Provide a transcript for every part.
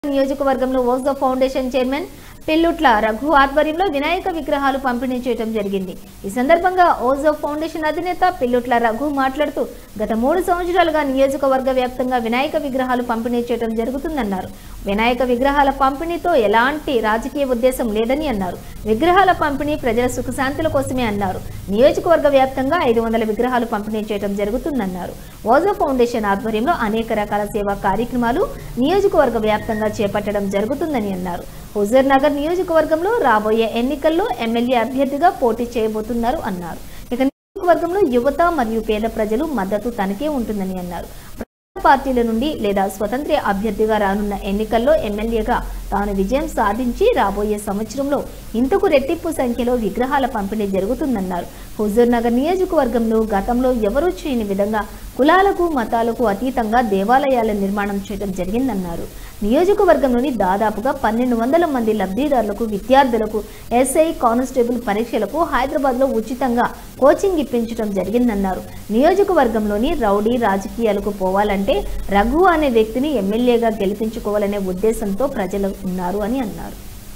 నియోజకవర్గంలో Ojo foundation chairman Pillutla Raghu ఆధ్వర్యంలో వినాయక విగ్రహాలు పంపిణీ చేయడం జరిగింది ఈ సందర్భంగా ఓజో ఫౌండేషన్ అధినేత పిల్లుట్ల రఘు మాట్లాడుతూ గత మూడు సంవత్సరాలుగా నియోజకవర్గ వ్యాప్తంగా వినాయక విగ్రహాలు పంపిణీ చేయడం జరుగుతుందన్నారు వినాయక విగ్రహాల పంపిణీతో ఎలాంటి రాజకీయ ఉద్దేశం లేదని అన్నారు విగ్రహాల పంపిణీ ప్రజల సుఖశాంతుల కోసమే అన్నారు నియోజకవర్గ వ్యాప్తంగా ఐదు వందల విగ్రహాలు పంపిణీ చేయడం జరుగుతుందన్నారు ఓజో ఫౌండేషన్ ఆధ్వర్యంలో అనేక రకాల సేవా కార్యక్రమాలు నియోజకవర్గ వ్యాప్తంగా చేపట్టడం జరుగుతుందని అన్నారు హుజూర్ నగర్ నియోజకవర్గంలో రాబోయే ఎన్నికల్లో ఎమ్మెల్యే అభ్యర్థిగా పోటీ చేయబోతున్నారు అన్నారు ఇక నియోజకవర్గంలో యువత మరియు పేద ప్రజలు మద్దతు తనకే ఉంటుందని అన్నారు ప్రధాన పార్టీల నుండి లేదా స్వతంత్ర అభ్యర్థిగా రానున్న ఎన్నికల్లో ఎమ్మెల్యేగా తాను విజయం సాధించి రాబోయే సంవత్సరంలో ఇంతకు రెట్టింపు సంఖ్యలో విగ్రహాల పంపిణీ జరుగుతుందన్నారు హుజూర్ నగర్ నియోజకవర్గంలో గతంలో ఎవరూ చేయని విధంగా కులాలకు మతాలకు అతీతంగా దేవాలయాల నిర్మాణం చేయడం జరిగిందన్నారు నియోజకవర్గంలోని దాదాపుగా పన్నెండు వందల మంది లబ్ధిదారులకు విద్యార్థులకు ఎస్ఐ కానిస్టేబుల్ పరీక్షలకు హైదరాబాద్లో ఉచితంగా కోచింగ్ ఇప్పించడం జరిగిందన్నారు నియోజకవర్గంలోని రౌడీ రాజకీయాలకు పోవాలంటే రఘు అనే వ్యక్తిని ఎమ్మెల్యేగా గెలిపించుకోవాలనే ఉద్దేశంతో ప్రజలు ఉన్నారు అని అన్నారు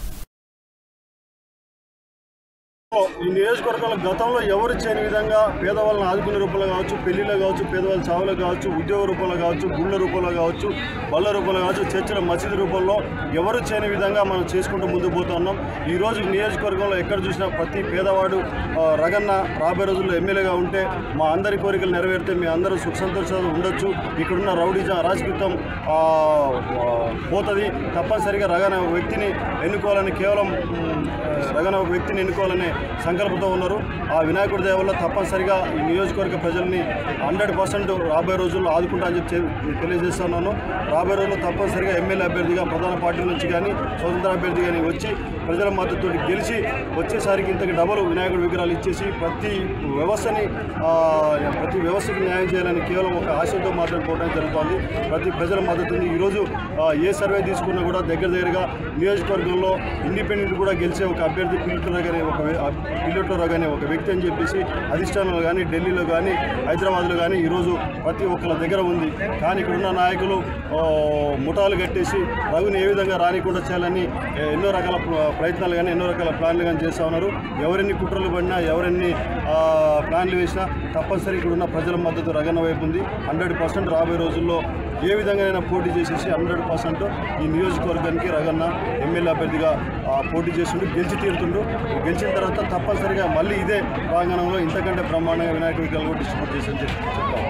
ఈ నియోజకవర్గంలో గతంలో ఎవరు చేయని విధంగా పేదవాళ్ళని ఆదుకునే రూపంలో కావచ్చు పెళ్లిలో కావచ్చు పేదవాళ్ళ చావులో కావచ్చు ఉద్యోగ రూపంలో కావచ్చు గుళ్ళ రూపంలో కావచ్చు బళ్ళ రూపంలో కావచ్చు చర్చల మసీదు రూపంలో ఎవరు చేయని విధంగా మనం చేసుకుంటూ ముందుకు పోతా ఉన్నాం ఈ రోజు నియోజకవర్గంలో ఎక్కడ చూసినా ప్రతి పేదవాడు ఆ, రగన్న రాబోయే రోజుల్లో ఎమ్మెల్యేగా ఉంటే మా అందరి కోరికలు నెరవేరితే మీ అందరూ సుఖ సంతోషాలు ఉండొచ్చు ఇక్కడున్న రౌడీజం రాజకీయం ఆ, ఆ, పోతుంది తప్పనిసరిగా రగన వ్యక్తిని ఎన్నుకోవాలని కేవలం మ్, రగన ఒక వ్యక్తిని ఎన్నుకోవాలనే సంకల్పంతో ఉన్నారు ఆ వినాయకుడి దయ వల్ల తప్పనిసరిగా ఈ నియోజకవర్గ ప్రజల్ని హండ్రెడ్ పర్సెంట్ రాబోయే రోజుల్లో ఆదుకుంటా అని చెప్పి తె- తెలియజేస్తున్నాను రాబోయే రోజుల్లో తప్పనిసరిగా ఎమ్మెల్యే అభ్యర్థిగా ప్రధాన పార్టీ నుంచి కానీ స్వతంత్ర అభ్యర్థి కానీ వచ్చి ప్రజల మద్దతు గెలిచి వచ్చేసరికి ఇంతకు డబుల్ వినాయకుడి విగ్రహాలు ఇచ్చేసి ప్రతి వ్యవస్థని ఆ, ప్రతి వ్యవస్థకి న్యాయం చేయాలని కేవలం ఒక ఆశతో మాత్రమే పోవడం జరుగుతోంది ప్రతి ప్రజల మద్దతు ఉంది ఈరోజు ఆ, ఏ సర్వే తీసుకున్నా కూడా దగ్గర దగ్గరగా నియోజకవర్గంలో ఇండిపెండెంట్ కూడా గెలిచే ఒక అభ్యర్థి పిల్లటో కానీ ఒక పిల్లటోరా కానీ ఒక వ్యక్తి అని చెప్పేసి అధిష్టానంలో కానీ ఢిల్లీలో కానీ హైదరాబాద్లో కానీ ఈరోజు ప్రతి ఒక్కరి దగ్గర ఉంది కానీ ఇక్కడున్న నాయకులు ఆ, ముఠాలు కట్టేసి రఘుని ఏ విధంగా రానికుండా చేయాలని ఏ, ఎన్నో రకాల ప్ర- ప్రయత్నాలు కానీ ఎన్నో రకాల ప్లాన్లు కానీ చేస్తూ ఉన్నారు ఎవరెన్ని కుట్రలు పడినా ఎవరెన్ని ఆ, ప్లాన్లు వేసినా తప్పనిసరి ఇక్కడున్న ప్రజల మద్దతు రగన్న వైపు ఉంది హండ్రెడ్ పర్సెంట్ రాబోయే రోజుల్లో ఏ విధంగా పోటీ చేసేసి హండ్రెడ్ పర్సెంట్ ఈ నియోజకవర్గానికి రగన్న ఎమ్మెల్యే అభ్యర్థిగా ఆ, పోటీ చేస్తుండు గెలిచి తీరుతుండు గెలిచిన తర్వాత తప్పనిసరిగా మళ్ళీ ఇదే ప్రాంగణంలో ఇంతకంటే బ్రహ్మాండంగా వినాయక విగ్రహాలు కూడా డిస్ట్రిబ్యూట్ చేసి చెప్తాను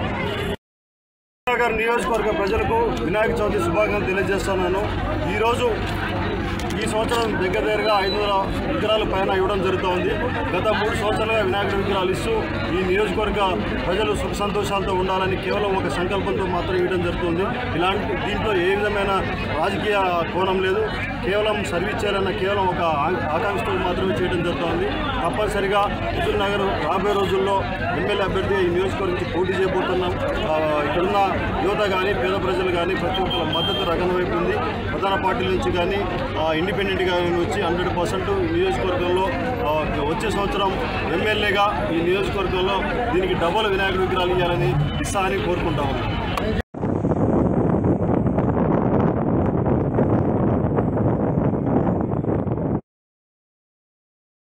నగర్ నియోజకవర్గ ప్రజలకు వినాయక చవితి శుభాకాంక్షలు తెలియజేస్తున్నాను ఈరోజు ఈ సంవత్సరం దగ్గర దగ్గరగా ఐదు వందల విగ్రహాల పైన ఇవ్వడం జరుగుతోంది గత మూడు సంవత్సరాలుగా వినాయకుడి విగ్రహాలు ఇస్తూ ఈ నియోజకవర్గ ప్రజలు సుఖ సంతోషాలతో ఉండాలని కేవలం ఒక సంకల్పంతో మాత్రం ఇవ్వడం జరుగుతుంది ఇలాంటి దీంట్లో ఏ విధమైన రాజకీయ కోణం లేదు కేవలం సర్వీస్ చేయాలన్న కేవలం ఒక ఆ- ఆకాంక్షతో మాత్రమే చేయడం జరుగుతోంది తప్పనిసరిగా హుజూర్ నగర్ రాబోయే రోజుల్లో ఎమ్మెల్యే అభ్యర్థిగా ఈ నియోజకవర్గం నుంచి పోటీ చేయబోతున్నాం ఆ, ఇక్కడున్న యువత కానీ పేద ప్రజలు కానీ ప్రతి ఒక్కరి మద్దతు రకం వైపు ఉంది ప్రధాన పార్టీల నుంచి కానీ ఆ, ఇండిపెండెంట్గా వచ్చి హండ్రెడ్ పర్సెంట్ ఈ నియోజకవర్గంలో ఆ, వచ్చే సంవత్సరం ఎమ్మెల్యేగా ఈ నియోజకవర్గంలో దీనికి డబుల్ వినాయకుడి విగ్రహాలు ఇవ్వాలని ఇస్తా అని కోరుకుంటా ఉన్నాం